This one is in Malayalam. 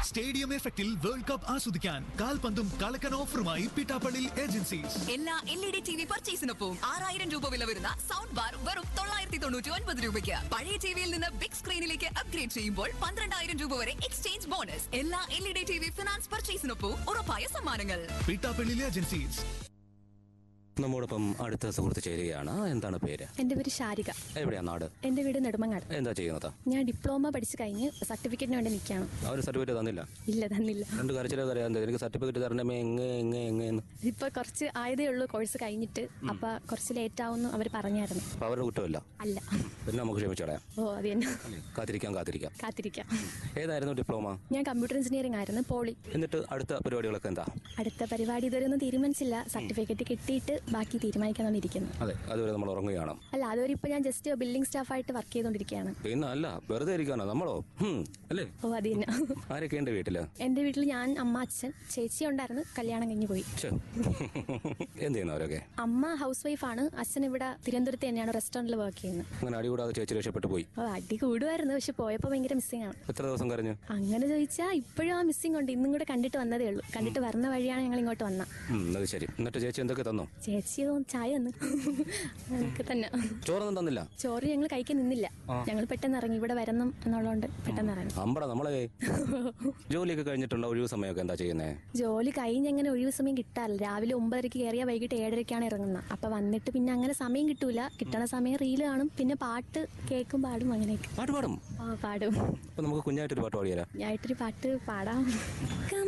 സ്റ്റേഡിയം എഫക്റ്റിൽ വേൾഡ് കപ്പ് ആസ്വദിക്കാൻ കാൽപന്തും കളക്കൻ ഓഫറുമായി പിട്ടാപ്പള്ളി ഏജൻസീസ് എല്ലാ L E D T V പർച്ചേസിനൊപ്പം ആറായിരം രൂപ വില വരുന്ന സൗണ്ട് ബാർ വെറും തൊള്ളായിരത്തി തൊണ്ണൂറ്റി ഒൻപത് രൂപയ്ക്ക് പഴയ ടിവിയിൽ നിന്ന് ബിഗ് സ്ക്രീനിലേക്ക് അപ്ഗ്രേഡ് ചെയ്യുമ്പോൾ പന്ത്രണ്ടായിരം രൂപ വരെ എക്സ്ചേഞ്ച് ബോണസ് എല്ലാ L E D T V finance പർച്ചേസിനൊപ്പം ഉറപ്പായ സമ്മാനങ്ങൾ പിട്ടാപ്പള്ളി ഏജൻസീസ് നമ്മോടൊപ്പം അടുത്ത സുഹൃത്ത് ചേരുകയാണ് എന്താണ് പേര് എൻ്റെ പേര് ശാരിക എവിടെയാ നാട് എൻ്റെ വീട് നെടുമങ്ങാട് എന്താ ചെയ്യുന്നത് ഞാൻ ഡിപ്ലോമ പഠിച്ചു കഴിഞ്ഞ് സർട്ടിഫിക്കറ്റിന് വേണ്ടി നിൽക്കുകയാണ് അവർ സർട്ടിഫിക്കറ്റ് തന്നില്ല ഇല്ല തന്നില്ല രണ്ട് കരച്ചിലോ അറിയാം എനിക്ക് സർട്ടിഫിക്കറ്റ് തരണമേ എങ്ങ എങ്ങ എങ്ങന്ന് ഇപ്പൊ കുറച്ച് ആയതേ ഉള്ളൂ കോഴ്സ് കഴിഞ്ഞിട്ട് അപ്പൊ കുറച്ച് ലേറ്റ് ആവുമെന്ന് അവർ പറഞ്ഞായിരുന്നു അപ്പൊ അവരുടെ കുറ്റമില്ല അല്ല പിന്നെ നമുക്ക് ക്ഷമിച്ചോളയാം ഓ അത് തന്നെ കാത്തിരിക്കാം കാത്തിരിക്കാം കാത്തിരിക്കാം ഏതായിരുന്നു ഡിപ്ലോമ ഞാൻ കമ്പ്യൂട്ടർ എഞ്ചിനീയറിംഗ് ആയിരുന്നു പോളി എന്നിട്ട് അടുത്ത പരിപാടികളൊക്കെ എന്താ അടുത്ത പരിപാടി ഇതുവരെ ഒന്നും തീരുമാനിച്ചില്ല സർട്ടിഫിക്കറ്റ് കിട്ടിയിട്ട് ബാക്കി തീരുമാനിക്കാന്നിരിക്കുന്നു അതെ അതുവരെ നമ്മൾ ഉറങ്ങുകയാണ് അല്ല അതുവരെ ഇപ്പൊ ഞാൻ ജസ്റ്റ് ബില്ലിംഗ് സ്റ്റാഫായിട്ട് വർക്ക് ചെയ്തുകൊണ്ടിരിക്കുകയാണ് പിന്നെ അല്ല വെറുതെ ഇരിക്കാനോ നമ്മളോ ഹും, അല്ലേ ഓ അത് തന്നെ ആരൊക്കെ ഉണ്ട് വീട്ടില് എൻ്റെ വീട്ടിൽ ഞാൻ അമ്മ അച്ഛൻ ചേച്ചി ഉണ്ടായിരുന്നു കല്യാണം കഴിഞ്ഞ് പോയി ഛെ. എന്ത് ചെയ്യുന്നു അവരൊക്കെ അമ്മ ഹൗസ് വൈഫാണ് അച്ഛൻ ഇവിടെ തിരുവനന്തപുരത്ത് തന്നെയാണ് റെസ്റ്റോറൻറ്റിൽ വർക്ക് ചെയ്യുന്നത് അങ്ങനെ അടികൂടാതെ ചേച്ചി രക്ഷപ്പെട്ടു പോയി ഓ അടി കൂടുമായിരുന്നു പക്ഷെ പോയപ്പോൾ ഭയങ്കര മിസ്സിംഗ് ആണ് എത്ര ദിവസം കരഞ്ഞു അങ്ങനെ ചോദിച്ചാൽ ഇപ്പോഴും ആ മിസ്സിംഗ് ഉണ്ട് ഇന്നും കൂടെ കണ്ടിട്ട് വന്നതേ ഉള്ളൂ കണ്ടിട്ട് വരുന്ന വഴിയാണ് ഞങ്ങൾ ഇങ്ങോട്ട് വന്ന ഉം, അത് ശരി എന്നിട്ട് ചേച്ചി എന്തൊക്കെ തന്നു ചേച്ചി ഓ, ചായ തന്നു അതൊക്കെ തന്നെ ചോറൊന്നും തന്നില്ല ചോറ് ഞങ്ങൾ കഴിക്കാൻ നിന്നില്ല ഞങ്ങൾ പെട്ടെന്ന് ഇറങ്ങി ഇവിടെ വരണം എന്നുള്ളതുകൊണ്ട് പെട്ടെന്ന് ഇറങ്ങി അമ്പട നമ്മളെ ജോലിയൊക്കെ കഴിഞ്ഞിട്ടുള്ള ഒഴിവ് സമയമൊക്കെ എന്താ ചെയ്യുന്നേ ജോലി കഴിഞ്ഞ് അങ്ങനെ ഒഴിവ് സമയം കിട്ടാറില്ല രാവിലെ ഒമ്പതരയ്ക്ക് കയറിയാൽ വൈകിട്ട് ഏഴരയ്ക്കാണ് ഇറങ്ങുന്നത് അപ്പൊ വന്നിട്ട് പിന്നെ അങ്ങനെ സമയം കിട്ടൂല കിട്ടണ സമയം റീല് കാണും പിന്നെ പാട്ട് കേൾക്കും പാടും അങ്ങനെയൊക്കെ പാട്ട് പാടും ആ പാടും അപ്പൊ നമുക്ക് കുഞ്ഞായിട്ടൊരു പാട്ട് പാടിയാലോ ഞായിട്ടൊരു പാട്ട് പാടാം